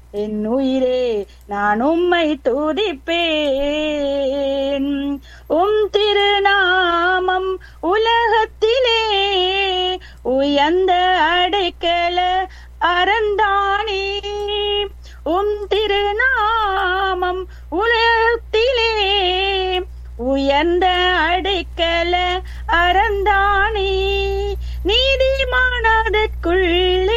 என் உயிரே நான் உம்மை துதிப்பேன் உம் திருநாமம் உலகத்திலே உயர்ந்த அடைக்கல அறந்தானே உம் திருநாமம் உலகத்திலே உயர்ந்த அடைக்கல அறந்தானே நீதிமானதற்குள்ளே